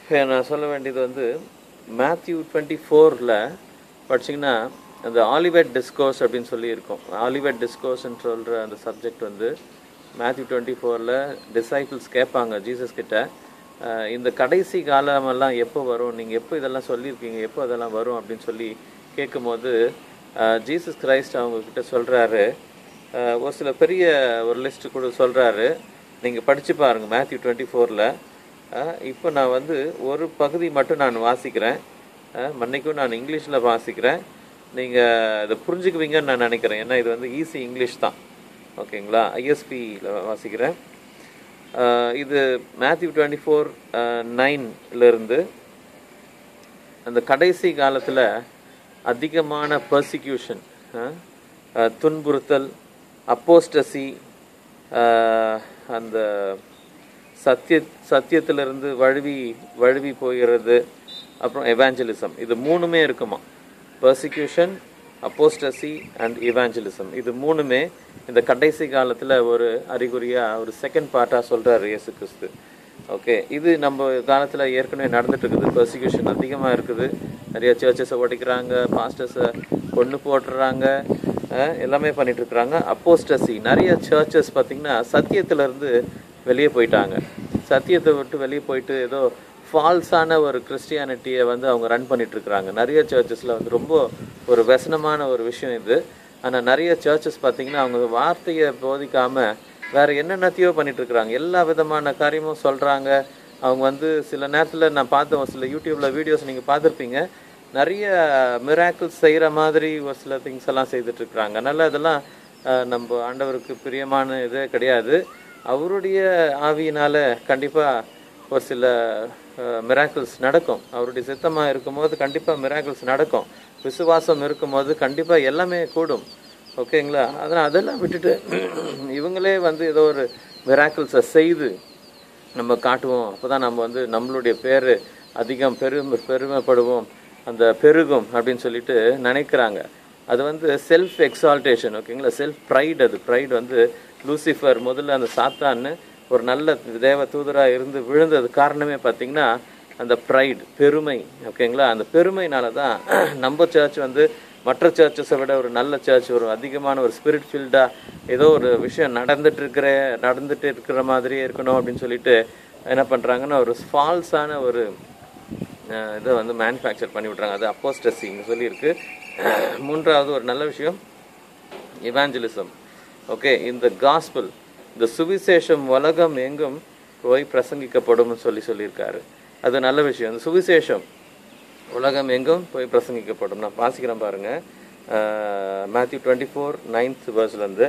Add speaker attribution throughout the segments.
Speaker 1: நான் சொல்ல வேண்டியது வந்து மேத்யூ டுவெண்ட்டி ஃபோரில் படிச்சிங்கன்னா அந்த ஆலிவேட் டிஸ்கோர்ஸ் அப்படின்னு சொல்லி இருக்கும் ஆலிவேட் டிஸ்கோர்ஸ்ன்னு சொல்கிற அந்த சப்ஜெக்ட் வந்து மேத்யூ டுவெண்ட்டி ஃபோரில் டிசைபிள்ஸ் கேட்பாங்க ஜீசஸ் கிட்ட அஹ், இந்த கடைசி காலமெல்லாம் எப்போ வரும் நீங்கள் எப்போ இதெல்லாம் சொல்லியிருக்கீங்க எப்போ அதெல்லாம் வரும் அப்படின்னு சொல்லி கேட்கும்போது அஹ், ஜீசஸ் கிரைஸ்ட் அவங்க கிட்ட சொல்கிறாரு ஒரு சில பெரிய ஒரு லிஸ்ட் கூட சொல்கிறாரு நீங்கள் படித்து பாருங்கள் மேத்யூ டுவெண்ட்டி ஃபோரில் இப்போ நான் வந்து ஒரு பகுதி மட்டும் நான் வாசிக்கிறேன் அஹ், மன்னிக்கும் நான் இங்கிலீஷில் வாசிக்கிறேன் நீங்கள் இதை புரிஞ்சுக்குவீங்கன்னு நான் நினைக்கிறேன் ஏன்னா இது வந்து ஈஸி இங்கிலீஷ் தான் ஓகேங்களா ஐஎஸ்பியில் வாசிக்கிறேன் அஹ், இது மேத்யூ டுவெண்ட்டி ஃபோர் நைன்லேருந்து அந்த கடைசி காலத்தில் அதிகமான பர்சிக்யூஷன் துன்புறுத்தல் அப்போஸ்டசி அந்த சத்திய சத்தியத்திலிருந்து வழுவி வழுவி போகிறது அப்புறம் எவாஞ்சலிசம் இது மூணுமே இருக்குமா பர்சிக்யூஷன் அப்போஸ்டசி அண்ட் இவாஞ்சலிசம் இது மூணுமே இந்த கடைசி காலத்தில் ஒரு அறிகுறியாக ஒரு செகண்ட் பார்ட்டாக சொல்கிறார் இயேசு கிறிஸ்து ஓகே இது நம்ம காலத்தில் ஏற்கனவே நடந்துட்டு இருக்குது பர்சிக்யூஷன் அதிகமாக இருக்குது நிறைய சர்ச்சஸை ஓடிக்கிறாங்க பாஸ்டர்ஸை கொண்டு போட்டுறாங்க அஹ், எல்லாமே பண்ணிட்டு இருக்கிறாங்க அப்போஸ்டசி நிறைய சர்ச்சஸ் பார்த்தீங்கன்னா சத்தியத்திலிருந்து வெளியே போயிட்டாங்க சத்தியத்தை விட்டு வெளியே போயிட்டு ஏதோ ஃபால்ஸான ஒரு கிறிஸ்டியானிட்டியை வந்து அவங்க ரன் பண்ணிட்டு இருக்கிறாங்க நிறைய சர்ச்சஸில் வந்து ரொம்ப ஒரு व्यசனமான ஒரு விஷயம் இது ஆனால் நிறைய சர்ச்சஸ் பார்த்தீங்கன்னா அவங்க வார்த்தையை போதிக்காம வேற என்னென்னத்தையோ பண்ணிட்டு இருக்கிறாங்க எல்லா விதமான காரியமும் சொல்றாங்க அவங்க வந்து சில நேரத்தில் நான் பார்த்த ஒரு சில யூடியூப்ல வீடியோஸ் நீங்க பார்த்துருப்பீங்க நிறைய மிராக்கிள்ஸ் செய்யற மாதிரி ஒரு சில திங்ஸ் எல்லாம் செய்துட்டு இருக்கிறாங்க அதனால அதெல்லாம் அஹ், நம்ம ஆண்டவருக்கு பிரியமான இதே கிடையாது அவருடைய ஆவியினால கண்டிப்பா ஒரு சில மிராக்கிள்ஸ் நடக்கும் அவருடைய சித்தமா இருக்கும்போது கண்டிப்பா மிராக்கிள்ஸ் நடக்கும் விசுவாசம் இருக்கும்போது கண்டிப்பா எல்லாமே கூடும் ஓகேங்களா அதனால் அதெல்லாம் விட்டுட்டு இவங்களே வந்து ஏதோ ஒரு மிராக்கிள்ஸை செய்து நம்ம காட்டுவோம் அப்பதான் நம்ம வந்து நம்மளுடைய பேர் அதிகம் பெருமை பெருமைப்படுவோம் அந்த பெருகும் அப்படின்னு சொல்லிட்டு நினைக்கிறாங்க அது வந்து செல்ஃப் எக்ஸால்டேஷன் ஓகேங்களா செல்ஃப் ப்ரைட் அது ப்ரைட் வந்து லூசிஃபர் முதல்ல அந்த சாத்தான்னு ஒரு நல்ல தேவ தூதரா இருந்து விழுந்தது காரணமே பார்த்தீங்கன்னா அந்த ப்ரைட் பெருமை ஓகேங்களா அந்த பெருமைனால தான் நம்ம சர்ச் வந்து மற்ற சர்ச்சஸை விட ஒரு நல்ல சர்ச் ஒரு அதிகமான ஒரு ஸ்பிரிட் ஃபீல்டா ஏதோ ஒரு விஷயம் நடந்துட்டு இருக்கிற நடந்துட்டு இருக்கிற மாதிரியே இருக்கணும் அப்படின்னு சொல்லிட்டு என்ன பண்றாங்கன்னா ஒரு ஃபால்ஸான ஒரு அஹ், இதை வந்து மேனுஃபேக்சர் பண்ணி விட்றாங்க அது அப்போஸ்டசின்னு சொல்லியிருக்கு மூன்றாவது ஒரு நல்ல விஷயம் இவாஞ்சலிசம் ஓகே இந்த காஸ்பிள் இந்த சுவிசேஷம் உலகம் எங்கும் போய் பிரசங்கிக்கப்படும்னு சொல்லி சொல்லியிருக்காரு அது நல்ல விஷயம் இந்த சுவிசேஷம் உலகம் எங்கும் போய் பிரசங்கிக்கப்படும் நான் வாசிக்கிறேன் பாருங்க மேத்யூ டுவெண்ட்டி ஃபோர் நைன்த் வேர்ஸ்லேருந்து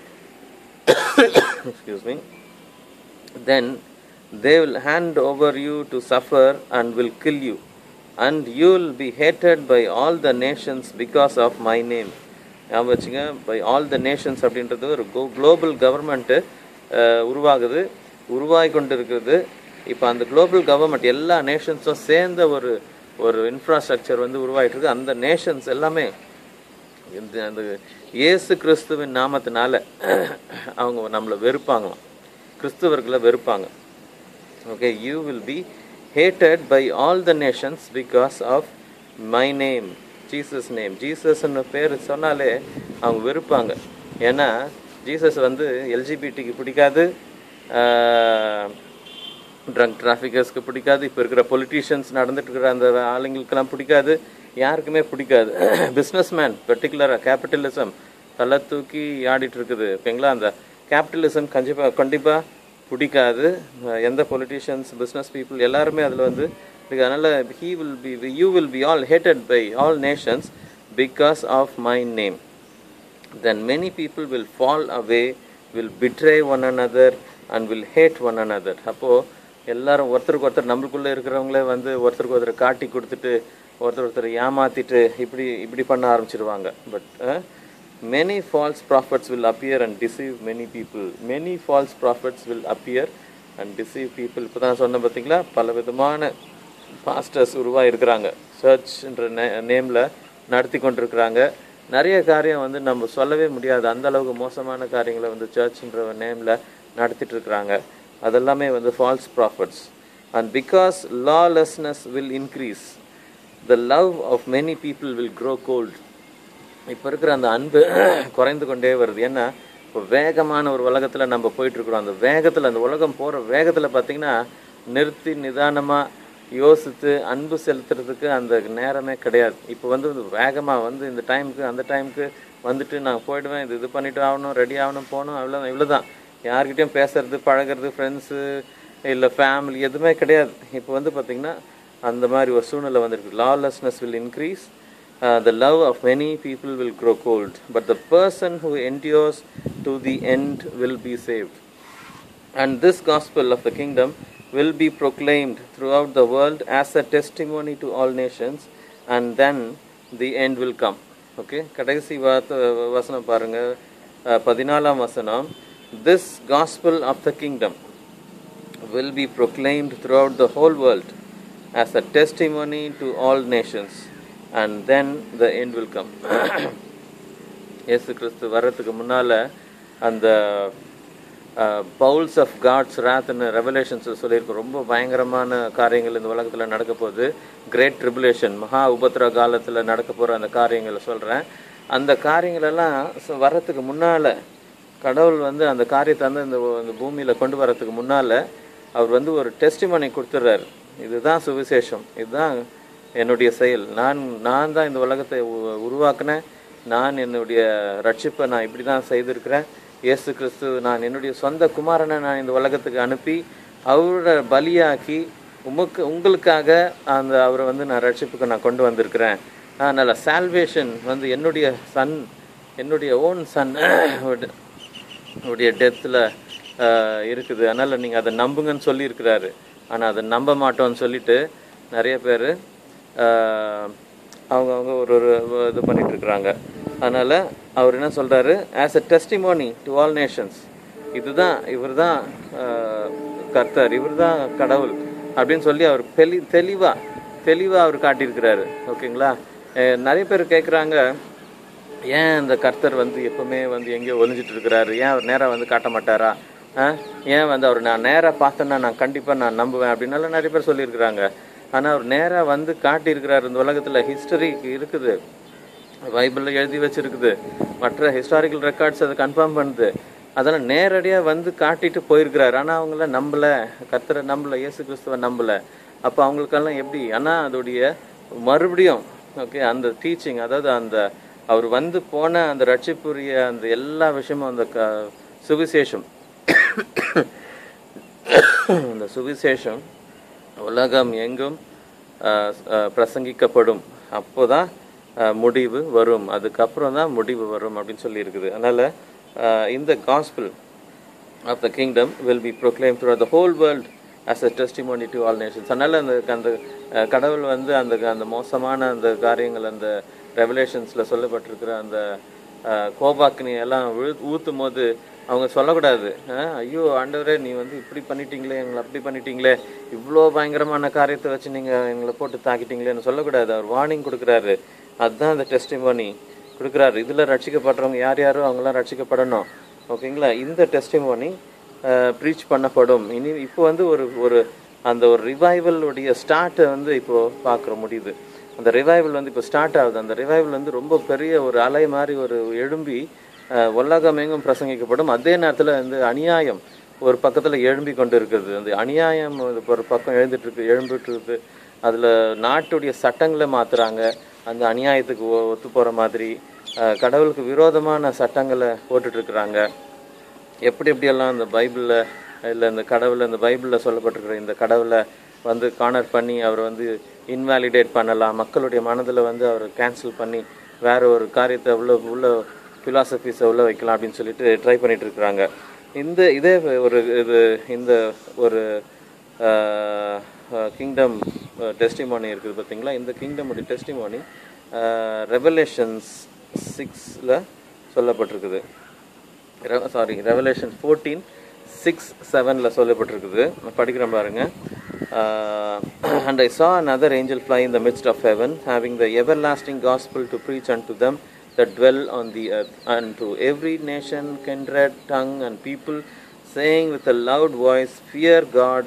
Speaker 1: excuse me then they will hand over you to suffer and will kill you and you will be hated by all the nations because of my name ஞாபகம் வச்சுங்க by all the Nations அப்படின்றது ஒரு global government உருவாகுது உருவாகி கொண்டு இருக்குது இப்போ அந்த குளோபல் கவர்மெண்ட் எல்லா நேஷன்ஸும் சேர்ந்த ஒரு ஒரு இன்ஃப்ராஸ்ட்ரக்சர் வந்து உருவாகிட்டு இருக்கு அந்த நேஷன்ஸ் எல்லாமே இந்த அந்த இயேசு கிறிஸ்துவின் நாமத்தினால அவங்க நம்மளை வெறுப்பாங்களாம் கிறிஸ்துவர்களை வெறுப்பாங்க okay you will be hated by all the nations because of my name Jesus name ஜீசஸ்ன்னு பேர் சொன்னாலே அவங்க வெறுப்பாங்க ஏன்னா ஜீசஸ் வந்து எல்ஜிபிடிக்கு பிடிக்காது ட்ரக் டிராஃபிக்கர்ஸ்க்கு பிடிக்காது இப்போ இருக்கிற பொலிட்டீஷியன்ஸ் நடந்துட்டு இருக்கிற அந்த ஆளுங்களுக்கெல்லாம் பிடிக்காது யாருக்குமே பிடிக்காது பிஸ்னஸ் மேன் பர்டிகுலராக கேபிட்டலிசம் தலை தூக்கி ஆடிட்டு இருக்குது ஓகேங்களா அந்த கேபிட்டலிசம் கண்டிப்பாக கண்டிப்பாக பிடிக்காது அஹ் எந்த பொலிட்டீஷியன்ஸ் பிஸ்னஸ் பீப்புள் எல்லாருமே அதில் வந்து இருக்கு. அதனால he will be you will be all hated by all nations because of my name then many people will fall away will betray one another and will hate one another அப்போ எல்லாரும் ஒருத்தருக்கு ஒருத்தர் நம்மளுக்குள்ள இருக்கிறவங்களே வந்து ஒருத்தருக்கு ஒருத்தர் காட்டி கொடுத்துட்டு ஒருத்தர் ஒருத்தர் ஏமாத்திட்டு இப்படி இப்படி பண்ண ஆரம்பிச்சிருவாங்க but many false prophets will appear and deceive many people many false prophets will appear and deceive people இப்போ தான் சொன்ன பார்த்தீங்களா பல விதமான பாஸ்டர்ஸ் உருவாக இருக்கிறாங்க சர்ச்ன்ற நேமில் நடத்தி கொண்டிருக்கிறாங்க நிறைய காரியம் வந்து நம்ம சொல்லவே முடியாது அந்த அளவுக்கு மோசமான காரியங்களை வந்து சர்ச்ன்ற நேமில் நடத்திட்டு இருக்கிறாங்க அதெல்லாமே வந்து false prophets and because lawlessness will increase the love of many people will grow cold இப்போ இருக்கிற அந்த அன்பு குறைந்து கொண்டே வருது ஏன்னா இப்போ வேகமான ஒரு உலகத்தில் நம்ம போயிட்டு இருக்கிறோம் அந்த வேகத்தில் அந்த உலகம் போகிற வேகத்தில் பார்த்தீங்கன்னா நிறுத்தி நிதானமாக யோசித்து அன்பு செலுத்துறதுக்கு அந்த நேரமே கிடையாது இப்போ வந்து வேகமாக வந்து இந்த டைமுக்கு அந்த டைமுக்கு வந்துட்டு நான் போயிடுவேன் இது இது பண்ணிட்டு ஆகணும் ரெடி ஆகணும் போகணும் அவ்வளோ இவ்வளோதான் யார்கிட்டயும் பேசுறது பழகிறது ஃப்ரெண்ட்ஸு இல்லை ஃபேமிலி எதுவுமே கிடையாது இப்போ வந்து பார்த்திங்கன்னா அந்த மாதிரி ஒரு சூழ்நிலை வந்திருக்கு lawlessness will increase uh, the love of many people will grow cold but the person who endures to the end will be saved and this gospel of the kingdom will be proclaimed throughout the world as a testimony to all nations and then the end will come okay கடைசி வார்த்தை வசனம் பாருங்க அஹ், பதினாலாம் வசனம் this gospel of the kingdom will be proclaimed throughout the whole world as a testimony to all nations and then the end will come இயேசு கிறிஸ்து வர்றதுக்கு முன்னால் அந்த பவுல்ஸ் ஆஃப் காட்ஸ் ராத்னு ரெவலேஷன்ஸ் சொல்லியிருக்கோம் ரொம்ப பயங்கரமான காரியங்கள் இந்த உலகத்தில் நடக்க போகுது கிரேட் ட்ரிபுலேஷன் மகா உபத்திர காலத்தில் நடக்க போகிற அந்த காரியங்களை சொல்கிறேன் அந்த காரியங்களெல்லாம் ச- வர்றதுக்கு முன்னால் கடவுள் வந்து அந்த காரியத்தை வந்து இந்த இந்த பூமியில் கொண்டு வரதுக்கு முன்னால் அவர் வந்து ஒரு டெஸ்டிமனி கொடுத்துட்றாரு இதுதான் சுவிசேஷம் இதுதான் என்னுடைய செயல் நான் நான் தான் இந்த உலகத்தை உ- உருவாக்குனேன் நான் என்னுடைய ரட்சிப்பை நான் இப்படி தான் செய்திருக்கிறேன் இயேசு கிறிஸ்து நான் என்னுடைய சொந்த குமாரனை நான் இந்த உலகத்துக்கு அனுப்பி அவரோட பலியாக்கி உமக்கு உங்களுக்காக அந்த அவரை வந்து நான் ரட்சிப்புக்கு நான் கொண்டு வந்திருக்கிறேன் அதனால் சால்வேஷன் வந்து என்னுடைய சன் என்னுடைய ஓன் சன் உடைய டெத்தில் இருக்குது அதனால் நீங்கள் அதை நம்புங்கன்னு சொல்லியிருக்கிறாரு ஆனால் அதை நம்ப மாட்டோம்னு சொல்லிட்டு நிறைய பேர் அவங்கவுங்க ஒரு ஒரு இது பண்ணிட்டு இருக்கிறாங்க அதனால் அவர் என்ன சொல்கிறாரு as a testimony to all nations இதுதான் இவர் தான் கர்த்தர் இவர் தான் கடவுள் அப்படின்னு சொல்லி அவர் தெளி தெளிவாக தெளிவாக அவர் காட்டியிருக்கிறாரு ஓகேங்களா அஹ் நிறைய பேர் கேட்குறாங்க ஏன் இந்த கர்த்தர் வந்து எப்பவுமே வந்து எங்கேயோ ஒளிஞ்சிட்டு இருக்கிறாரு ஏன் அவர் நேராக வந்து காட்ட மாட்டாரா ஆ? ஏன் வந்து அவர் நான் நேராக பார்த்தேன்னா நான் கண்டிப்பாக நான் நம்புவேன் அப்படின்னாலும் நிறைய பேர் சொல்லியிருக்கிறாங்க ஆனால் அவர் நேராக வந்து காட்டியிருக்கிறார் இந்த உலகத்தில் ஹிஸ்டரி இருக்குது பைபிளில் எழுதி வச்சிருக்குது மற்ற ஹிஸ்டாரிக்கல் ரெக்கார்ட்ஸ் அதை கன்ஃபார்ம் பண்ணுது அதெல்லாம் நேரடியாக வந்து காட்டிட்டு போயிருக்கிறாரு ஆனால் அவங்கள நம்பல கர்த்தரை நம்பல இயேசு கிறிஸ்துவை நம்பல அப்போ அவங்களுக்கெல்லாம் எப்படி ஆனால் அதோடைய மறுபடியும் ஓகே அந்த டீச்சிங் அதாவது அந்த அவர் வந்து போன அந்த ரட்சிப்புரிய அந்த எல்லா விஷயமும் அந்த க சுவிசேஷம் அந்த சுவிசேஷம் உலகம் எங்கும் அஹ், அஹ், பிரசங்கிக்கப்படும் அப்போதான் அஹ், முடிவு வரும் அதுக்கப்புறம் தான் முடிவு வரும் அப்படின்னு சொல்லி இருக்குது அதனால அஹ், இந்த gospel of the kingdom will be proclaim through the whole world as a testimony to all nations அதனால அந்த அந்த அஹ், கடவுள் வந்து அந்த அந்த மோசமான அந்த காரியங்கள் அந்த ரெவலேஷன்ஸில் சொல்லப்பட்டிருக்கிற அந்த அஹ், கோபாக்கினி எல்லாம் விழு ஊற்றும் போது அவங்க சொல்லக்கூடாது அஹ், ஐயோ ஆண்டவரே நீ வந்து இப்படி பண்ணிட்டீங்களே எங்களை அப்படி பண்ணிட்டீங்களே இவ்வளோ பயங்கரமான காரியத்தை வச்சு நீங்கள் எங்களை போட்டு தாக்கிட்டீங்களேன்னு சொல்லக்கூடாது அவர் வார்னிங் கொடுக்குறாரு அதுதான் அந்த டெஸ்டிமோனி கொடுக்குறாரு இதில் ரட்சிக்கப்படுறவங்க யார் யாரோ அவங்களாம் ரட்சிக்கப்படணும் ஓகேங்களா இந்த டெஸ்டிமோனி ப்ரீச் பண்ணப்படும் இனி இப்போ வந்து ஒரு ஒரு அந்த ஒரு ரிவைவலுடைய ஸ்டார்ட்டை வந்து இப்போ பார்க்குற முடியுது அந்த ரிவைவல் வந்து இப்போ ஸ்டார்ட் ஆகுது அந்த ரிவைவல் வந்து ரொம்ப பெரிய ஒரு அலை மாதிரி ஒரு எழும்பி அஹ், உலகம் எங்கும் பிரசங்கிக்கப்படும் அதே நேரத்தில் வந்து அநியாயம் ஒரு பக்கத்தில் எழும்பி கொண்டு இருக்குது அந்த அநியாயம் ஒரு பக்கம் எழுந்துட்டு இருக்கு எழும்பிட்டு இருக்குது அதில் நாட்டுடைய சட்டங்களை மாத்துறாங்க அந்த அநியாயத்துக்கு ஒ- ஒத்து போகிற மாதிரி அஹ், கடவுளுக்கு விரோதமான சட்டங்களை போட்டுட்டு இருக்கிறாங்க எப்படி எப்படியெல்லாம் இந்த பைபிளில் இல்லை இந்த கடவுளை இந்த பைபிளில் சொல்லப்பட்டிருக்கிற இந்த கடவுளை வந்து கார்னர் பண்ணி அவர் வந்து இன்வாலிடேட் பண்ணலாம் மக்களுடைய மனதில் வந்து அவர் கேன்சல் பண்ணி வேற ஒரு காரியத்தை உள்ள உள்ள ஃபிலாசபிஸை உள்ள வைக்கலாம் அப்படின்னு சொல்லிட்டு ட்ரை பண்ணிட்டு இருக்கிறாங்க இந்த இதே ஒரு இது இந்த ஒரு கிங்டம் டெஸ்டிமோனி இருக்குது பார்த்தீங்களா இந்த கிங்டமுடைய டெஸ்டிமோனி ரெவலேஷன்ஸ் சிக்ஸில் சொல்லப்பட்டிருக்குது சாரி ரெவலேஷன் ஃபோர்டீன் சிக்ஸ் செவனில் சொல்லப்பட்டிருக்குது நான் படிக்கிறேன் பாருங்க and I saw another angel fly in the midst of heaven having the everlasting gospel to preach unto them that dwell on the earth and to every nation kindred tongue and people saying with a loud voice fear god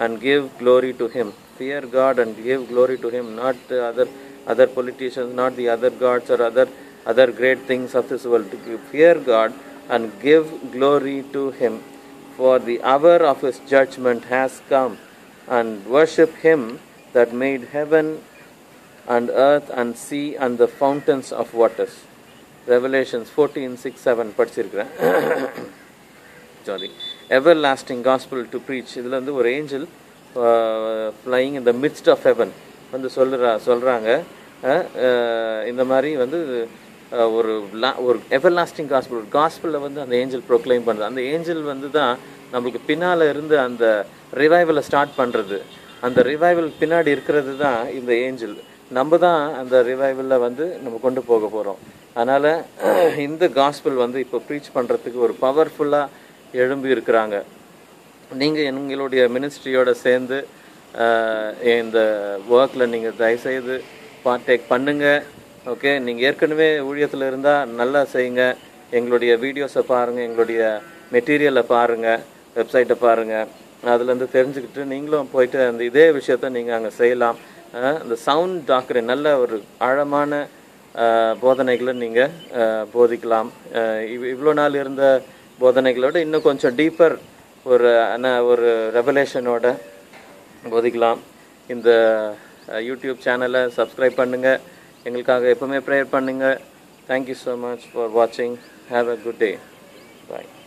Speaker 1: and give glory to him fear god and give glory to him not the other other politicians not the other gods or other other great things of this world fear god and give glory to him for the hour of his judgment has come and worship him that made heaven and earth and sea and the fountains of waters revelations 14 6 7 படிச்சிருக்கிறேன் sorry everlasting gospel to preach இதில் வந்து ஒரு angel flying இந்த midst of heaven வந்து சொல்லுறா சொல்கிறாங்க இந்த மாதிரி வந்து அஹ், ஒரு லா ஒரு எவர் லாஸ்டிங் காஸ்பிள் காஸ்பிளில் வந்து அந்த ஏஞ்சல் ப்ரொக்ளைம் பண்ணுறது அந்த ஏஞ்சல் வந்து தான் நம்மளுக்கு பின்னால் இருந்து அந்த ரிவைவலை ஸ்டார்ட் பண்ணுறது அந்த ரிவைவல் பின்னாடி இருக்கிறது தான் இந்த ஏஞ்சல் நம்ம தான் அந்த ரிவைவலில் வந்து நம்ம கொண்டு போக போகிறோம் அதனால் இந்த காஸ்பிள் வந்து இப்போ ப்ரீச் பண்ணுறதுக்கு ஒரு பவர்ஃபுல்லாக எழும்பி இருக்கிறாங்க நீங்கள் எங்களுடைய மினிஸ்ட்ரியோட சேர்ந்து அஹ், இந்த ஒர்க்கில் நீங்கள் தயவுசெய்து பார்ட்டேக் பண்ணுங்கள் ஓகே நீங்கள் ஏற்கனவே ஊழியத்தில் இருந்தால் நல்லா செய்யுங்க எங்களுடைய வீடியோஸை பாருங்கள் எங்களுடைய மெட்டீரியலை பாருங்கள் வெப்சைட்டை பாருங்கள் அதுலேருந்து தெரிஞ்சுக்கிட்டு நீங்களும் போயிட்டு அந்த இதே விஷயத்த நீங்கள் அங்கே செய்யலாம் அஹ், இந்த சவுண்ட் டாக்டர் நல்ல ஒரு ஆழமான அஹ், போதனைகளை நீங்கள் போதிக்கலாம் அஹ், இவ் இவ்வளோ நாள் இருந்த போதனைகளோட இன்னும் கொஞ்சம் டீப்பர் ஒரு அன- ஒரு ரெவலேஷனோட போதிக்கலாம் இந்த அஹ், யூடியூப் சேனலை சப்ஸ்கிரைப் பண்ணுங்கள் எங்களுக்காக எப்பவுமே ப்ரேயர் பண்ணுங்கள் தேங்க்யூ ஸோ மச் ஃபார் வாட்சிங் have a good day bye